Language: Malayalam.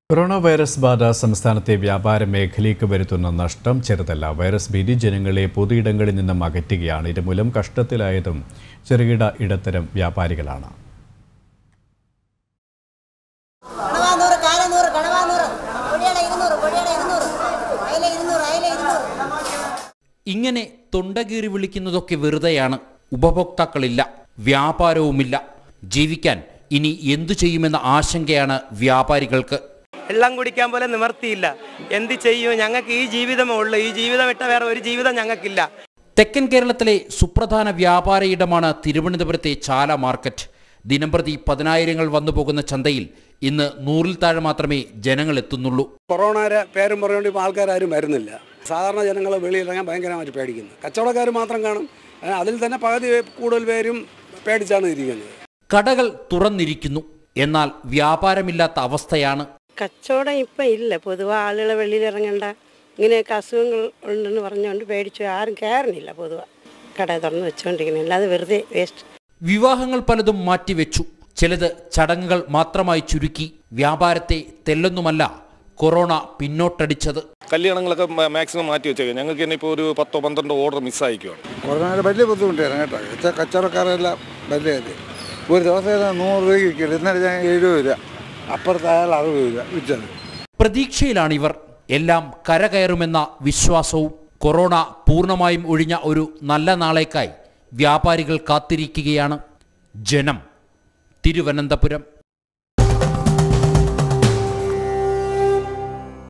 കൊറോണ വൈറസ് ബാധ സംസ്ഥാനത്തെ വ്യാപാര മേഖലയ്ക്ക് വരുത്തുന്ന നഷ്ടം ചെറുതല്ല വൈറസ് ഭീതി ജനങ്ങളെ പൊതുയിടങ്ങളിൽ നിന്നും അകറ്റുകയാണ് ഇതുമൂലം കഷ്ടത്തിലായതും ചെറുകിട ഇടത്തരം വ്യാപാരികളാണ് കണവാ നൂറ് കാല നൂറ് കണവാ നൂറ് കൊടിയട ഇരുന്നൂറ് കൊടിയട ഇരുന്നൂറ് അയില ഇരുന്നൂറ് അയില ഇരുന്നൂറ് ഇങ്ങനെ തൊണ്ടകീറി വിളിക്കുന്നതൊക്കെ വെറുതെയാണ് ഉപഭോക്താക്കളില്ല വ്യാപാരവുമില്ല ജീവിക്കാൻ ഇനി എന്തു ചെയ്യുമെന്ന ആശങ്കയാണ് വ്യാപാരികൾക്ക് വെള്ളം കുടിക്കാൻ പോലെ നിവർത്തിയില്ല എന്ത് ചെയ്യും ഞങ്ങൾക്ക് ഈ ജീവിതമേ ഉള്ളൂ ഈ ജീവിതം വിട്ട വേറെ ഒരു ജീവിതം ഞങ്ങൾക്കില്ല തെക്കൻ കേരളത്തിലെ സുപ്രധാന വ്യാപാര ഇടമാണ് തിരുവനന്തപുരത്തെ ചാല മാർക്കറ്റ് ദിനംപ്രതി പതിനായിരങ്ങൾ വന്നുപോകുന്ന ചന്തയിൽ ഇന്ന് നൂറിൽ താഴെ മാത്രമേ ജനങ്ങൾ എത്തുന്നുള്ളൂ കൊറോണയുടെ പേരും പറഞ്ഞുകൊണ്ട് ഇപ്പോൾ ആൾക്കാരും വരുന്നില്ല സാധാരണ ജനങ്ങൾ വെളിയിലിറങ്ങാൻ ഭയങ്കരമായിട്ട് പേടിക്കുന്നു കച്ചവടക്കാർ മാത്രം കാണും ഏ, അതിൽ തന്നെ പകുതി കൂടുതൽ പേരും പേടിച്ചാണ് ഇരിക്കുന്നത് കടകൾ തുറന്നിരിക്കുന്നു എന്നാൽ വ്യാപാരമില്ലാത്ത അവസ്ഥയാണ് കച്ചവടം ഇപ്പം ഇല്ല പൊതുവെ ആളുകൾ വെളിയിൽ ഇറങ്ങണ്ട ഇങ്ങനെയൊക്കെ അസുഖങ്ങൾ ഉണ്ടെന്ന് പറഞ്ഞുകൊണ്ട് പേടിച്ചു ആരും കയറുന്നില്ല പൊതുവെ കട തുറന്ന് വെച്ചുകൊണ്ടിരിക്കുന്നത് അല്ലാതെ വെറുതെ വേസ്റ്റ് വിവാഹങ്ങൾ പലതും മാറ്റിവെച്ചു ചിലത് ചടങ്ങുകൾ മാത്രമായി ചുരുക്കി വ്യാപാരത്തെ തെല്ലൊന്നുമല്ല കൊറോണ പിന്നോട്ടടിച്ചത് കല്യാണങ്ങളൊക്കെ മാക്സിമം മാറ്റി വെച്ചേക്കാം ഞങ്ങൾക്ക് തന്നെ ഇപ്പോൾ ഒരു പത്തോ പന്ത്രണ്ടോ ഓർഡർ മിസ്സായിക്കുവാണ് കൊറോണയുടെ വലിയ ബുദ്ധിമുട്ടായിരുന്നു കേട്ടോ ഇവിടുത്തെ കച്ചവടക്കാരെല്ലാം വലിയ ഇത് ഒരു ദിവസം ഏതാ നൂറ് രൂപയ്ക്ക് വിൽക്കില്ല ഇന്നലെ ഞാൻ എഴുപത് രൂപ അപ്പുറത്ത് അയാൾ അറുപത് രൂപ വിറ്റത് പ്രതീക്ഷയിലാണിവർ എല്ലാം കരകയറുമെന്ന വിശ്വാസവും കൊറോണ പൂർണ്ണമായും ഒഴിഞ്ഞ ഒരു നല്ല നാളേക്കായി വ്യാപാരികൾ കാത്തിരിക്കുകയാണ് ജനം തിരുവനന്തപുരം